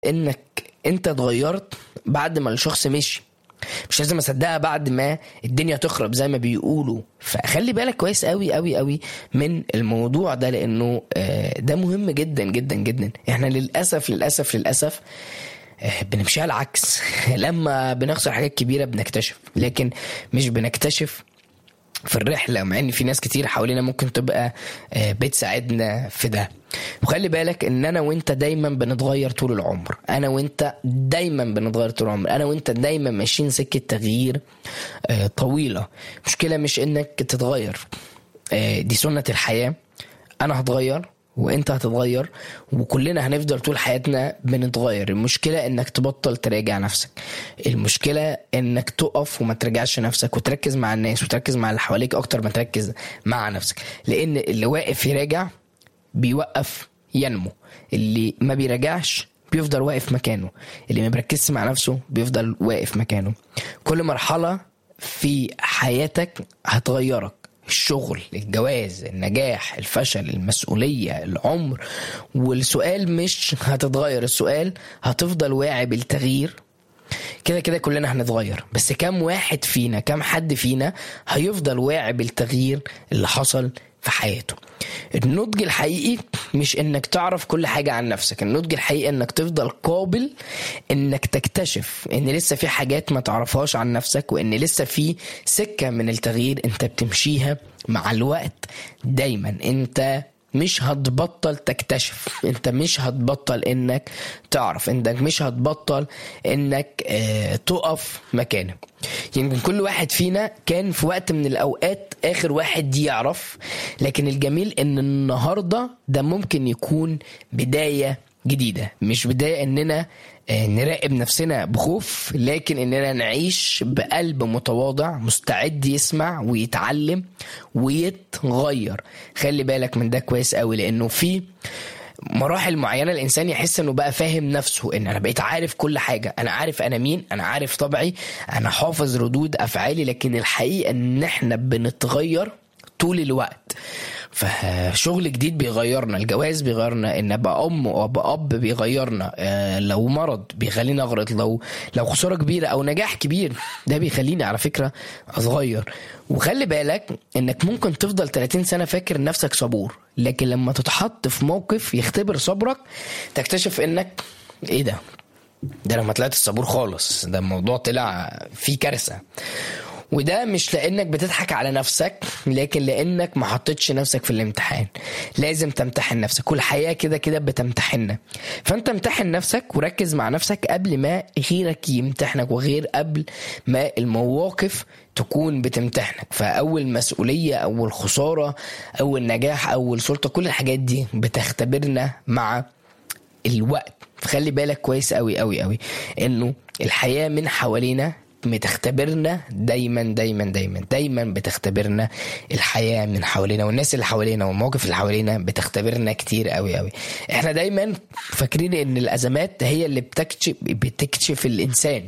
انك انت اتغيرت بعد ما الشخص مشي مش لازم اصدقها بعد ما الدنيا تخرب زي ما بيقولوا فخلي بالك كويس قوي قوي قوي من الموضوع ده لانه آه، ده مهم جدا جدا جدا احنا للاسف للاسف للاسف آه، بنمشيها العكس لما بنخسر حاجات كبيره بنكتشف لكن مش بنكتشف في الرحلة مع ان في ناس كتير حوالينا ممكن تبقى آه، بتساعدنا في ده وخلي بالك ان انا وانت دايما بنتغير طول العمر انا وانت دايما بنتغير طول العمر انا وانت دايما ماشيين سكة تغيير آه، طويلة مشكلة مش انك تتغير آه، دي سنة الحياة انا هتغير وانت هتتغير وكلنا هنفضل طول حياتنا بنتغير المشكلة انك تبطل تراجع نفسك المشكلة انك تقف وما تراجعش نفسك وتركز مع الناس وتركز مع اللي حواليك اكتر ما تركز مع نفسك لان اللي واقف يراجع بيوقف ينمو اللي ما بيراجعش بيفضل واقف مكانه اللي ما بيركزش مع نفسه بيفضل واقف مكانه كل مرحلة في حياتك هتغيرك الشغل الجواز النجاح الفشل المسؤولية العمر والسؤال مش هتتغير السؤال هتفضل واعي بالتغيير كده كده كلنا هنتغير بس كم واحد فينا كم حد فينا هيفضل واعي بالتغيير اللي حصل في حياته النضج الحقيقي مش انك تعرف كل حاجة عن نفسك النضج الحقيقي انك تفضل قابل انك تكتشف ان لسه في حاجات ما تعرفهاش عن نفسك وان لسه في سكة من التغيير انت بتمشيها مع الوقت دايما انت مش هتبطل تكتشف انت مش هتبطل انك تعرف انك مش هتبطل انك اه تقف مكانك يمكن كل واحد فينا كان في وقت من الاوقات اخر واحد يعرف لكن الجميل ان النهارده ده ممكن يكون بدايه جديده مش بدايه اننا آه، نراقب نفسنا بخوف لكن اننا نعيش بقلب متواضع مستعد يسمع ويتعلم ويتغير خلي بالك من ده كويس قوي لانه في مراحل معينه الانسان يحس انه بقى فاهم نفسه ان انا بقيت عارف كل حاجه انا عارف انا مين انا عارف طبعي انا حافظ ردود افعالي لكن الحقيقه ان احنا بنتغير طول الوقت فشغل جديد بيغيرنا الجواز بيغيرنا ان ابقى ام وابقى اب بيغيرنا آه، لو مرض بيخليني اغرط لو لو خساره كبيره او نجاح كبير ده بيخليني على فكره اتغير وخلي بالك انك ممكن تفضل 30 سنه فاكر نفسك صبور لكن لما تتحط في موقف يختبر صبرك تكتشف انك ايه ده ده انا ما طلعتش صبور خالص ده الموضوع طلع فيه كارثه وده مش لانك بتضحك على نفسك لكن لانك ما حطيتش نفسك في الامتحان لازم تمتحن نفسك والحياه كده كده بتمتحننا فانت امتحن نفسك وركز مع نفسك قبل ما غيرك يمتحنك وغير قبل ما المواقف تكون بتمتحنك فاول مسؤوليه اول خساره اول نجاح اول سلطه كل الحاجات دي بتختبرنا مع الوقت فخلي بالك كويس قوي قوي قوي انه الحياه من حوالينا بتختبرنا دايما دايما دايما دايما بتختبرنا الحياه من حوالينا والناس اللي حوالينا والمواقف اللي حوالينا بتختبرنا كتير قوي قوي احنا دايما فاكرين ان الازمات هي اللي بتكشف بتكشف الانسان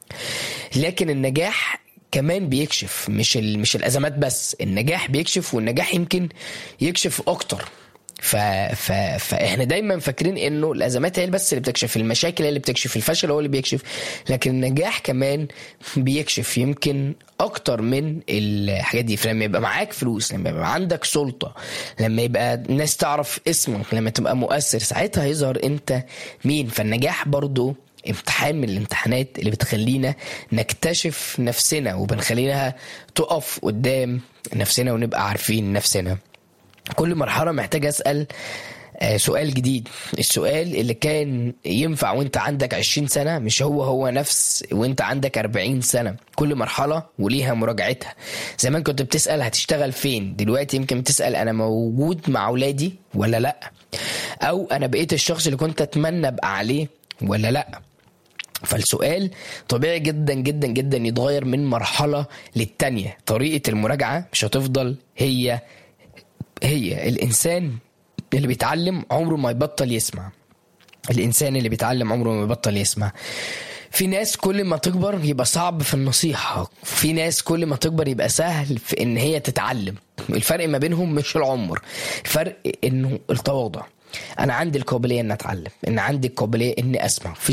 لكن النجاح كمان بيكشف مش ال... مش الازمات بس النجاح بيكشف والنجاح يمكن يكشف اكتر ف... ف... فاحنا دايما فاكرين انه الازمات هي بس اللي بتكشف المشاكل هي اللي بتكشف الفشل هو اللي بيكشف لكن النجاح كمان بيكشف يمكن اكتر من الحاجات دي فلما يبقى معاك فلوس لما يبقى عندك سلطه لما يبقى الناس تعرف اسمك لما تبقى مؤثر ساعتها يظهر انت مين فالنجاح برضو امتحان من الامتحانات اللي بتخلينا نكتشف نفسنا وبنخلينا تقف قدام نفسنا ونبقى عارفين نفسنا كل مرحلة محتاج أسأل آه، سؤال جديد السؤال اللي كان ينفع وانت عندك 20 سنة مش هو هو نفس وانت عندك 40 سنة كل مرحلة وليها مراجعتها زمان كنت بتسأل هتشتغل فين دلوقتي يمكن بتسأل انا موجود مع اولادي ولا لا او انا بقيت الشخص اللي كنت اتمنى ابقى عليه ولا لا فالسؤال طبيعي جدا جدا جدا يتغير من مرحلة للتانية طريقة المراجعة مش هتفضل هي هي الإنسان اللي بيتعلم عمره ما يبطل يسمع الإنسان اللي بيتعلم عمره ما يبطل يسمع في ناس كل ما تكبر يبقى صعب في النصيحة في ناس كل ما تكبر يبقى سهل في ان هي تتعلم الفرق ما بينهم مش العمر الفرق انه التواضع انا عندي القابلية ان اتعلم ان عندي القابلية اني اسمع في